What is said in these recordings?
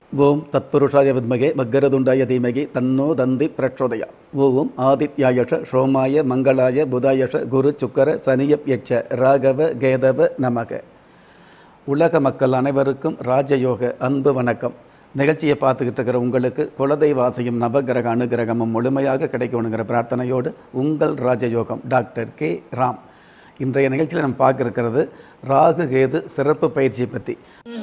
ஓம் தத்புருஷாய வித்மகே மக்கரதுண்டாய தீமகி தன்னோ தந்தி பிரச்சோதயா ஓம் ஆதித்யாயஷ சோமாய மங்களாய புதாயஷ குரு சுக்கர சனியப் யட்ச ராகவ கேதவ நமக உலக மக்கள் அனைவருக்கும் ராஜயோக அன்பு வணக்கம் நிகழ்ச்சியை பார்த்துக்கிட்டு இருக்கிற உங்களுக்கு குலதெய்வாசையும் நவகிரக அனுகிரகமும் முழுமையாக கிடைக்கணுங்கிற பிரார்த்தனையோடு உங்கள் ராஜயோகம் டாக்டர் கே ராம் இன்றைய நிகழ்ச்சியில் நம்ம பார்க்க இருக்கிறது ராகு கேது சிறப்பு பயிற்சி பற்றி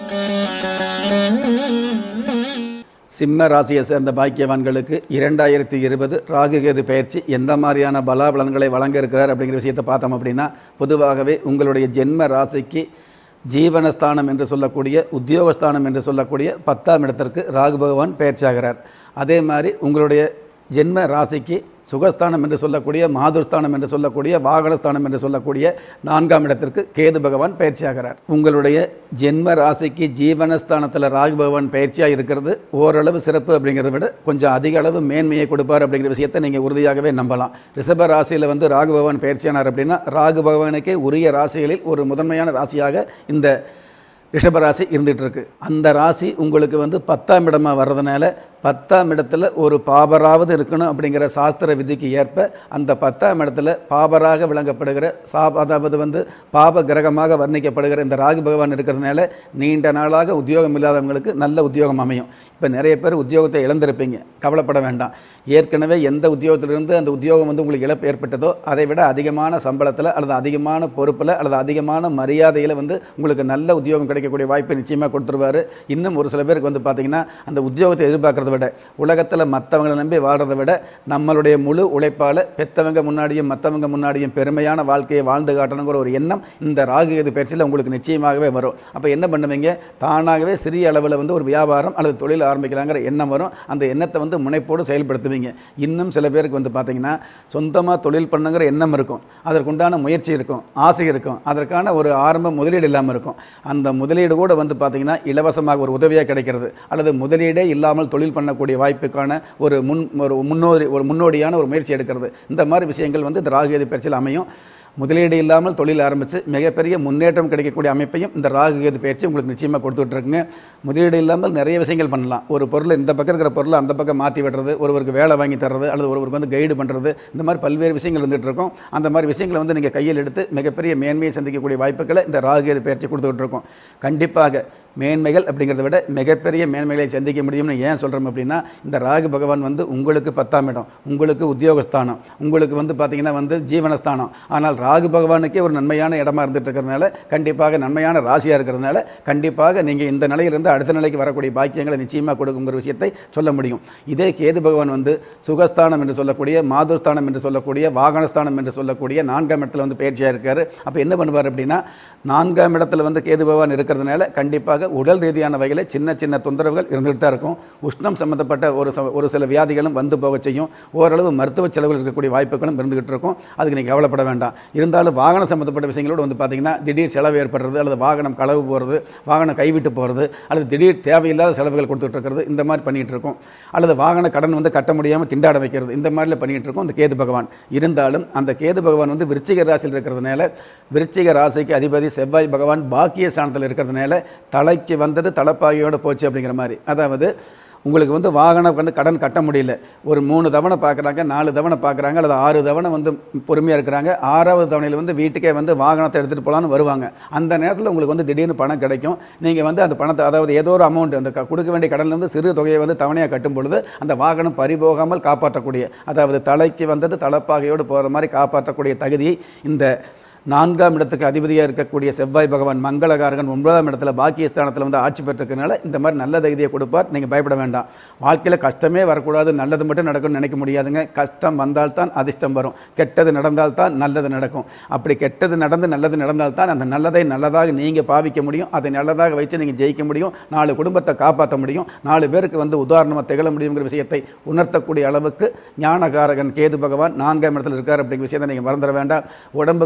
சிம்ம ராசியை சேர்ந்த பாக்கியவான்களுக்கு இரண்டாயிரத்தி இருபது ராகுகேது பயிற்சி எந்த மாதிரியான பலாபலன்களை வழங்க இருக்கிறார் அப்படிங்கிற விஷயத்தை பார்த்தோம் அப்படின்னா பொதுவாகவே உங்களுடைய ஜென்ம ராசிக்கு ஜீவனஸ்தானம் என்று சொல்லக்கூடிய உத்தியோகஸ்தானம் என்று சொல்லக்கூடிய பத்தாம் இடத்திற்கு ராகு பகவான் பயிற்சியாகிறார் அதே மாதிரி உங்களுடைய ஜென்ம ராசிக்கு சுகஸ்தானம் என்று சொல்லக்கூடிய மாதுர்ஸ்தானம் என்று சொல்லக்கூடிய வாகனஸ்தானம் என்று சொல்லக்கூடிய நான்காம் இடத்திற்கு கேது பகவான் பயிற்சியாகிறார் உங்களுடைய ஜென்ம ராசிக்கு ஜீவனஸ்தானத்தில் ராகு பகவான் பயிற்சியாக இருக்கிறது ஓரளவு சிறப்பு அப்படிங்கிறத விட கொஞ்சம் அதிக அளவு மேன்மையை கொடுப்பார் அப்படிங்கிற விஷயத்தை நீங்கள் உறுதியாகவே நம்பலாம் ரிஷப ராசியில் வந்து ராகு பகவான் பயிற்சியானார் அப்படின்னா ராகு பகவானுக்கே உரிய ராசிகளில் ஒரு முதன்மையான ராசியாக இந்த ரிஷபராசி இருந்துகிட்டு இருக்கு அந்த ராசி உங்களுக்கு வந்து பத்தாம் இடமா வர்றதுனால பத்தாம் இடத்துல ஒரு பாபராவது இருக்கணும் அப்படிங்கிற சாஸ்திர விதிக்கு ஏற்ப அந்த பத்தாம் இடத்துல பாபராக விளங்கப்படுகிற சா அதாவது வந்து பாப கிரகமாக வர்ணிக்கப்படுகிற இந்த ராகு பகவான் இருக்கிறதுனால நீண்ட நாளாக உத்தியோகம் இல்லாதவங்களுக்கு நல்ல உத்தியோகம் அமையும் இப்போ நிறைய பேர் உத்தியோகத்தை இழந்திருப்பீங்க கவலைப்பட வேண்டாம் ஏற்கனவே எந்த உத்தியோகத்திலிருந்து அந்த உத்தியோகம் வந்து உங்களுக்கு இழப்பு ஏற்பட்டதோ அதை விட அதிகமான சம்பளத்தில் அல்லது அதிகமான பொறுப்பில் அல்லது அதிகமான மரியாதையில் வந்து உங்களுக்கு நல்ல உத்தியோகம் கிடைக்கக்கூடிய வாய்ப்பை நிச்சயமாக கொடுத்துருவாரு இன்னும் ஒரு சில பேருக்கு வந்து பார்த்தீங்கன்னா அந்த உத்தியோகத்தை எதிர்பார்க்கறத விட உலகத்தில் மற்றவங்களை நம்பி வாழ்றதை விட நம்மளுடைய முழு உழைப்பால் பெற்றவங்க முன்னாடியும் மற்றவங்க முன்னாடியும் பெருமையான வாழ்க்கையை வாழ்ந்து காட்டணுங்கிற ஒரு எண்ணம் இந்த ராகு கேது பயிற்சியில் உங்களுக்கு நிச்சயமாகவே வரும் அப்போ என்ன பண்ணுவீங்க தானாகவே சிறிய அளவில் வந்து ஒரு வியாபாரம் அல்லது தொழில் ஆரம்பிக்கலாங்கிற எண்ணம் வரும் அந்த எண்ணத்தை வந்து முனைப்போடு செயல்படுத்துவீங்க இன்னும் சில பேருக்கு வந்து பார்த்தீங்கன்னா சொந்தமாக தொழில் பண்ணுங்கிற எண்ணம் இருக்கும் அதற்குண்டான முயற்சி இருக்கும் ஆசை இருக்கும் அதற்கான ஒரு ஆரம்ப முதலீடு இல்லாமல் இருக்கும் அந்த முதலீடு கூட வந்து பார்த்தீங்கன்னா இலவசமாக ஒரு உதவியாக கிடைக்கிறது அல்லது முதலீடே இல்லாமல் தொழில் பண்ணக்கூடிய வாய்ப்புக்கான ஒரு முன் ஒரு முன்னோடி ஒரு முன்னோடியான ஒரு முயற்சி எடுக்கிறது இந்த மாதிரி விஷயங்கள் வந்து இந்த ராகுகேது பயிற்சியில் அமையும் முதலீடு இல்லாமல் தொழில் ஆரம்பித்து மிகப்பெரிய முன்னேற்றம் கிடைக்கக்கூடிய அமைப்பையும் இந்த ராகு கேது பயிற்சி உங்களுக்கு நிச்சயமாக கொடுத்துட்ருக்குங்க முதலீடு இல்லாமல் நிறைய விஷயங்கள் பண்ணலாம் ஒரு பொருள் இந்த பக்கம் இருக்கிற பொருளை அந்த பக்கம் மாற்றி விடுறது ஒருவருக்கு வேலை வாங்கி தர்றது அல்லது ஒருவருக்கு வந்து கைடு பண்ணுறது இந்த மாதிரி பல்வேறு விஷயங்கள் வந்துட்டு இருக்கும் அந்த மாதிரி விஷயங்களை வந்து நீங்கள் கையில் எடுத்து மிகப்பெரிய மேன்மையை சந்திக்கக்கூடிய வாய்ப்புகளை இந்த ராகு கேது பயிற்சி கொடுத்துட்டு இருக்கோம் கண்டிப்பாக மேன்மைகள் அப்படிங்கிறத விட மிகப்பெரிய மேன்மைகளை சந்திக்க முடியும்னு ஏன் சொல்கிறோம் அப்படின்னா இந்த ராகு பகவான் வந்து உங்களுக்கு பத்தாம் இடம் உங்களுக்கு உத்தியோகஸ்தானம் உங்களுக்கு வந்து பார்த்தீங்கன்னா வந்து ஜீவனஸ்தானம் ஆனால் ராகு பகவானுக்கே ஒரு நன்மையான இடமா இருந்துட்டு இருக்கிறதுனால கண்டிப்பாக நன்மையான ராசியாக இருக்கிறதுனால கண்டிப்பாக நீங்கள் இந்த நிலையிலிருந்து அடுத்த நிலைக்கு வரக்கூடிய பாக்கியங்களை நிச்சயமாக கொடுக்குங்கிற விஷயத்தை சொல்ல முடியும் இதே கேது பகவான் வந்து சுகஸ்தானம் என்று சொல்லக்கூடிய மாதுர்ஸ்தானம் என்று சொல்லக்கூடிய வாகனஸ்தானம் என்று சொல்லக்கூடிய நான்காம் இடத்துல வந்து பயிற்சியாக இருக்கார் அப்போ என்ன பண்ணுவார் அப்படின்னா நான்காம் இடத்துல வந்து கேது பகவான் இருக்கிறதுனால கண்டிப்பாக உடல் ரீதியான வகையில் சின்ன சின்ன தொந்தரவுகள் இருந்துகிட்டு தான் இருக்கும் உஷ்ணம் சம்மந்தப்பட்ட ஒரு ச- ஒரு சில வியாதிகளும் வந்து போக செய்யும் ஓரளவு மருத்துவ செலவுகள் இருக்கக்கூடிய வாய்ப்புகளும் இருந்துகிட்டு இருக்கும் அதுக்கு நீங்கள் கவலைப்பட வேண்டாம் இருந்தாலும் வாகனம் சம்மந்தப்பட்ட விஷயங்களோடு வந்து பார்த்தீங்கன்னா திடீர் செலவு ஏற்படுறது அல்லது வாகனம் களவு போகிறது வாகனம் கைவிட்டு போகிறது அல்லது திடீர் தேவையில்லாத செலவுகள் கொடுத்துட்டு இருக்கிறது இந்த மாதிரி பண்ணிகிட்டு இருக்கும் அல்லது வாகன கடன் வந்து கட்ட முடியாமல் திண்டாட வைக்கிறது இந்த மாதிரில பண்ணிகிட்டு இருக்கும் இந்த கேது பகவான் இருந்தாலும் அந்த கேது பகவான் வந்து விருச்சிக ராசியில் இருக்கிறதுனால விருச்சிக ராசிக்கு அதிபதி செவ்வாய் பகவான் பாக்கிய ஸ்தானத்தில் இருக்கிறதுனால தலைக்கு வந்தது தலைப்பாகையோடு போச்சு அப்படிங்கிற மாதிரி அதாவது உங்களுக்கு வந்து வாகனம் வந்து கடன் கட்ட முடியல ஒரு மூணு தவணை பார்க்குறாங்க நாலு தவணை பார்க்குறாங்க அல்லது ஆறு தவணை வந்து பொறுமையாக இருக்கிறாங்க ஆறாவது தவணையில் வந்து வீட்டுக்கே வந்து வாகனத்தை எடுத்துகிட்டு போகலான்னு வருவாங்க அந்த நேரத்தில் உங்களுக்கு வந்து திடீர்னு பணம் கிடைக்கும் நீங்கள் வந்து அந்த பணத்தை அதாவது ஏதோ ஒரு அமௌண்ட் அந்த க- கொடுக்க வேண்டிய கடன்லேருந்து சிறு தொகையை வந்து தவணையாக கட்டும் பொழுது அந்த வாகனம் பறிபோகாமல் காப்பாற்றக்கூடிய அதாவது தலைக்கு வந்தது தலைப்பாகையோடு போகிற மாதிரி காப்பாற்றக்கூடிய தகுதியை இந்த நான்காம் இடத்துக்கு அதிபதியாக இருக்கக்கூடிய செவ்வாய் பகவான் மங்களகாரகன் ஒன்பதாம் இடத்துல பாக்கியஸ்தானத்தில் வந்து ஆட்சி பெற்றிருக்கனால இந்த மாதிரி நல்ல தகுதியை கொடுப்பார் நீங்கள் பயப்பட வேண்டாம் வாழ்க்கையில் கஷ்டமே வரக்கூடாது நல்லது மட்டும் நடக்கும்னு நினைக்க முடியாதுங்க கஷ்டம் வந்தால்தான் அதிர்ஷ்டம் வரும் கெட்டது நடந்தால்தான் நல்லது நடக்கும் அப்படி கெட்டது நடந்து நல்லது நடந்தால்தான் அந்த நல்லதை நல்லதாக நீங்கள் பாவிக்க முடியும் அதை நல்லதாக வைத்து நீங்கள் ஜெயிக்க முடியும் நாலு குடும்பத்தை காப்பாற்ற முடியும் நாலு பேருக்கு வந்து உதாரணமாக திகழ முடியுங்கிற விஷயத்தை உணர்த்தக்கூடிய அளவுக்கு ஞானகாரகன் கேது பகவான் நான்காம் இடத்துல இருக்கார் அப்படிங்கிற விஷயத்தை நீங்கள் மறந்துட வேண்டாம் உடம்புக்கு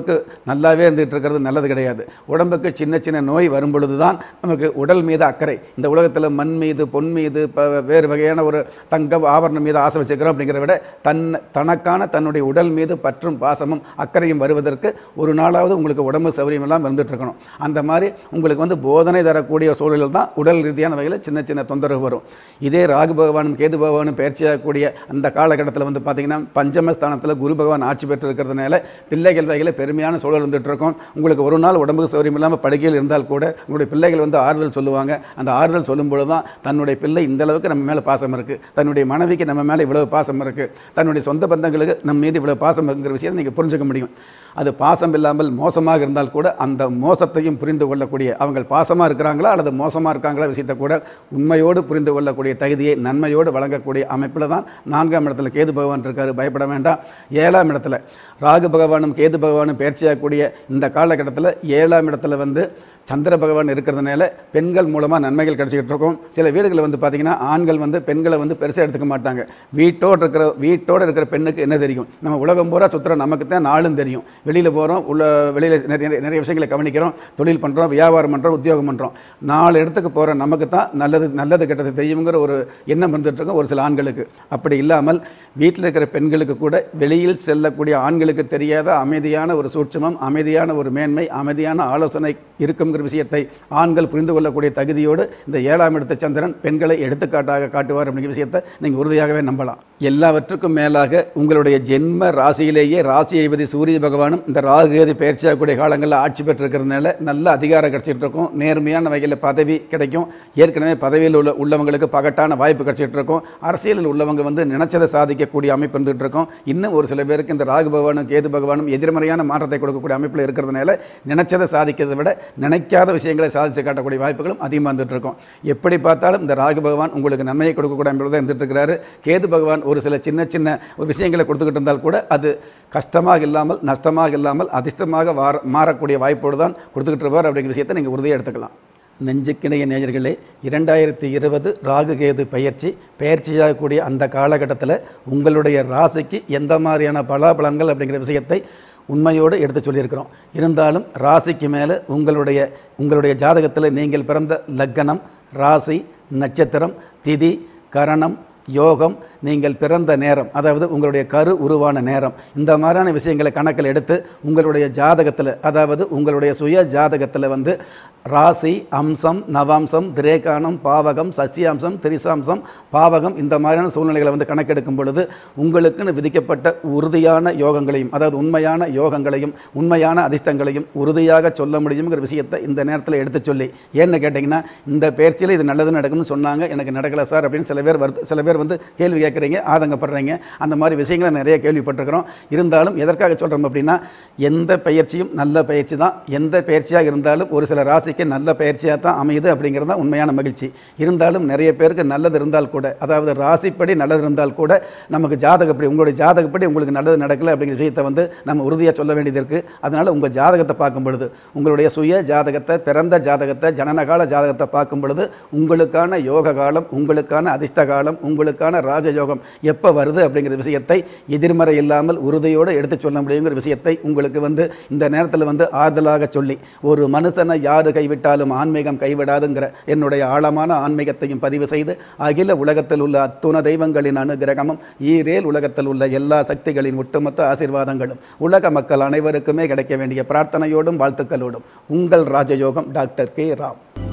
நல்லாவே இருந்துகிட்டு இருக்கிறது நல்லது கிடையாது உடம்புக்கு சின்ன சின்ன நோய் வரும் பொழுது தான் நமக்கு உடல் மீது அக்கறை இந்த உலகத்தில் மண் மீது பொன் மீது இப்போ வேறு வகையான ஒரு தங்கம் ஆபரணம் மீது ஆசை வச்சுக்கிறோம் அப்படிங்கிறத விட தன் தனக்கான தன்னுடைய உடல் மீது பற்றும் பாசமும் அக்கறையும் வருவதற்கு ஒரு நாளாவது உங்களுக்கு உடம்பு சௌகரியம் எல்லாம் இருந்துட்டு இருக்கணும் அந்த மாதிரி உங்களுக்கு வந்து போதனை தரக்கூடிய சூழலில் தான் உடல் ரீதியான வகையில் சின்ன சின்ன தொந்தரவு வரும் இதே ராகு பகவானும் கேது பகவானும் பயிற்சியாகக்கூடிய அந்த காலகட்டத்தில் வந்து பார்த்தீங்கன்னா பஞ்சமஸ்தானத்தில் குரு பகவான் ஆட்சி பெற்று இருக்கிறதுனால பிள்ளைகள் வகையில் பெருமையான சூழல் வந்துட்டு இருக்கும் உங்களுக்கு ஒரு நாள் உடம்புக்கு சௌகரியம் இல்லாமல் படுக்கையில் இருந்தால் கூட உங்களுடைய பிள்ளைகள் வந்து ஆறுதல் சொல்லுவாங்க அந்த ஆறுதல் சொல்லும்பொழுது தான் தன்னுடைய பிள்ளை இந்த அளவுக்கு நம்ம மேலே பாசம் இருக்குது தன்னுடைய மனைவிக்கு நம்ம மேலே இவ்வளவு பாசம் இருக்குது தன்னுடைய சொந்த பந்தங்களுக்கு நம்ம மீது இவ்வளவு பாசம் இருக்குங்கிற விஷயத்தை நீங்கள் புரிஞ்சுக்க முடியும் அது பாசம் இல்லாமல் மோசமாக இருந்தால் கூட அந்த மோசத்தையும் புரிந்து கொள்ளக்கூடிய அவங்க பாசமாக இருக்கிறாங்களா அல்லது மோசமாக இருக்காங்களா விஷயத்தை கூட உண்மையோடு புரிந்து கொள்ளக்கூடிய தகுதியை நன்மையோடு வழங்கக்கூடிய அமைப்பில் தான் நான்காம் இடத்துல கேது பகவான் இருக்காரு பயப்பட வேண்டாம் ஏழாம் இடத்துல ராகு பகவானும் கேது பகவானும் பயிற்சியாகக்கூடிய இந்த காலகட்டத்தில் ஏழாம் இடத்துல வந்து சந்திர பகவான் இருக்கிறதுனால பெண்கள் மூலமாக நன்மைகள் கிடைச்சிக்கிட்டு இருக்கும் சில வீடுகளில் வந்து பார்த்திங்கன்னா ஆண்கள் வந்து பெண்களை வந்து பெருசாக எடுத்துக்க மாட்டாங்க வீட்டோடு இருக்கிற வீட்டோடு இருக்கிற பெண்ணுக்கு என்ன தெரியும் நம்ம உலகம் பூரா சுற்றுறோம் நமக்கு தான் நாளும் தெரியும் வெளியில் போகிறோம் உள்ள வெளியில் நிறைய நிறைய விஷயங்களை கவனிக்கிறோம் தொழில் பண்ணுறோம் வியாபாரம் பண்ணுறோம் உத்தியோகம் பண்ணுறோம் நாலு இடத்துக்கு போகிற நமக்கு தான் நல்லது நல்லது கெட்டது தெரியுங்கிற ஒரு எண்ணம் வந்துட்டு இருக்கும் ஒரு சில ஆண்களுக்கு அப்படி இல்லாமல் வீட்டில் இருக்கிற பெண்களுக்கு கூட வெளியில் செல்லக்கூடிய ஆண்களுக்கு தெரியாத அமைதியான ஒரு சூட்சமம் அமைதியான ஒரு மேன்மை அமைதியான ஆலோசனை இருக்குங்கிற விஷயத்தை ஆண்கள் புரிந்து கொள்ளக்கூடிய தகுதியோடு இந்த ஏழாம் இடத்த சந்திரன் பெண்களை எடுத்துக்காட்டாக காட்டுவார் அப்படிங்கிற விஷயத்தை நீங்கள் உறுதியாகவே நம்பலாம் எல்லாவற்றுக்கும் மேலாக உங்களுடைய ஜென்ம ராசியிலேயே ராசி அதிபதி சூரிய பகவானும் இந்த ராகுகேது பயிற்சியாகக்கூடிய காலங்களில் ஆட்சி பெற்றிருக்கிறதுனால நல்ல அதிகாரம் கிடைச்சிட்டு இருக்கும் நேர்மையான வகையில் பதவி கிடைக்கும் ஏற்கனவே பதவியில் உள்ள உள்ளவங்களுக்கு பகட்டான வாய்ப்பு கிடைச்சிட்டு இருக்கும் அரசியலில் உள்ளவங்க வந்து நினைச்சதை சாதிக்கக்கூடிய அமைப்பு இருந்துகிட்டு இருக்கும் இன்னும் ஒரு சில பேருக்கு இந்த ராகு பகவானும் கேது பகவானும் எதிர்மறையான மாற்றத்தை கொடுக்கக்கூடிய அமைப்பில் இருக்கிறதுனால நினைச்சதை சாதிக்கிறதை விட நினைக்காத விஷயங்களை சாதித்து காட்டக்கூடிய வாய்ப்புகளும் அதிகமாக வந்துட்டு இருக்கும் எப்படி பார்த்தாலும் இந்த ராகு பகவான் உங்களுக்கு நன்மையை கொடுக்கக்கூடிய அமைப்பில் தான் இருந்துட்டு இருக்கிறாரு கேது பகவான் ஒரு சில சின்ன சின்ன ஒரு விஷயங்களை கொடுத்துக்கிட்டு இருந்தால் கூட அது கஷ்டமாக இல்லாமல் நஷ்டமாக இல்லாமல் அதிர்ஷ்டமாக வார மாறக்கூடிய வாய்ப்போடு தான் கொடுத்துக்கிட்டு இருப்பார் அப்படிங்கிற விஷயத்தை நீங்கள் உறுதியாக எடுத்துக்கலாம் நெஞ்சுக்கிணைய நேயர்களே இரண்டாயிரத்தி இருபது ராகுகேது பயிற்சி பயிற்சியாகக்கூடிய அந்த காலகட்டத்தில் உங்களுடைய ராசிக்கு எந்த மாதிரியான பலாபலன்கள் அப்படிங்கிற விஷயத்தை உண்மையோடு எடுத்து சொல்லியிருக்கிறோம் இருந்தாலும் ராசிக்கு மேலே உங்களுடைய உங்களுடைய ஜாதகத்தில் நீங்கள் பிறந்த லக்கணம் ராசி நட்சத்திரம் திதி கரணம் யோகம் நீங்கள் பிறந்த நேரம் அதாவது உங்களுடைய கரு உருவான நேரம் இந்த மாதிரியான விஷயங்களை கணக்கில் எடுத்து உங்களுடைய ஜாதகத்தில் அதாவது உங்களுடைய சுய ஜாதகத்தில் வந்து ராசி அம்சம் நவாம்சம் திரேகானம் பாவகம் சசியாம்சம் திரிசாம்சம் பாவகம் இந்த மாதிரியான சூழ்நிலைகளை வந்து கணக்கெடுக்கும் பொழுது உங்களுக்குன்னு விதிக்கப்பட்ட உறுதியான யோகங்களையும் அதாவது உண்மையான யோகங்களையும் உண்மையான அதிர்ஷ்டங்களையும் உறுதியாக சொல்ல முடியுங்கிற விஷயத்தை இந்த நேரத்தில் எடுத்து சொல்லி ஏன்னு கேட்டிங்கன்னா இந்த பயிற்சியில் இது நல்லது நடக்கும்னு சொன்னாங்க எனக்கு நடக்கலை சார் அப்படின்னு சில பேர் வருது சில பேர் வந்து கேள்வி கேட்குறீங்க ஆதங்கப்படுறீங்க அந்த மாதிரி விஷயங்களை நிறைய கேள்விப்பட்டிருக்கிறோம் இருந்தாலும் எதற்காக சொல்கிறோம் அப்படின்னா எந்த பயிற்சியும் நல்ல பயிற்சி தான் எந்த பயிற்சியாக இருந்தாலும் ஒரு சில ராசிக்கு நல்ல பயிற்சியாக தான் அமையுது அப்படிங்கிறது தான் உண்மையான மகிழ்ச்சி இருந்தாலும் நிறைய பேருக்கு நல்லது இருந்தால் கூட அதாவது ராசிப்படி நல்லது இருந்தால் கூட நமக்கு ஜாதகப்படி உங்களுடைய ஜாதகப்படி உங்களுக்கு நல்லது நடக்கலை அப்படிங்கிற விஷயத்தை வந்து நம்ம உறுதியாக சொல்ல வேண்டியது இருக்குது அதனால் உங்கள் ஜாதகத்தை பார்க்கும் பொழுது உங்களுடைய சுய ஜாதகத்தை பிறந்த ஜாதகத்தை ஜனனகால ஜாதகத்தை பார்க்கும் பொழுது உங்களுக்கான யோக காலம் உங்களுக்கான அதிர்ஷ்ட காலம் உங்களுக்கான ராஜயோகம் எப்போ வருது அப்படிங்கிற விஷயத்தை எதிர்மறை இல்லாமல் உறுதியோடு எடுத்து சொல்ல முடியுங்கிற விஷயத்தை உங்களுக்கு வந்து இந்த நேரத்தில் வந்து ஆறுதலாக சொல்லி ஒரு மனுஷனை யாரு கைவிட்டாலும் ஆன்மீகம் கைவிடாதுங்கிற என்னுடைய ஆழமான ஆன்மீகத்தையும் பதிவு செய்து அகில உலகத்தில் உள்ள அத்துண தெய்வங்களின் அனுகிரகமும் ஈரேல் உலகத்தில் உள்ள எல்லா சக்திகளின் ஒட்டுமொத்த ஆசீர்வாதங்களும் உலக மக்கள் அனைவருக்குமே கிடைக்க வேண்டிய பிரார்த்தனையோடும் வாழ்த்துக்களோடும் உங்கள் ராஜயோகம் டாக்டர் கே ராம்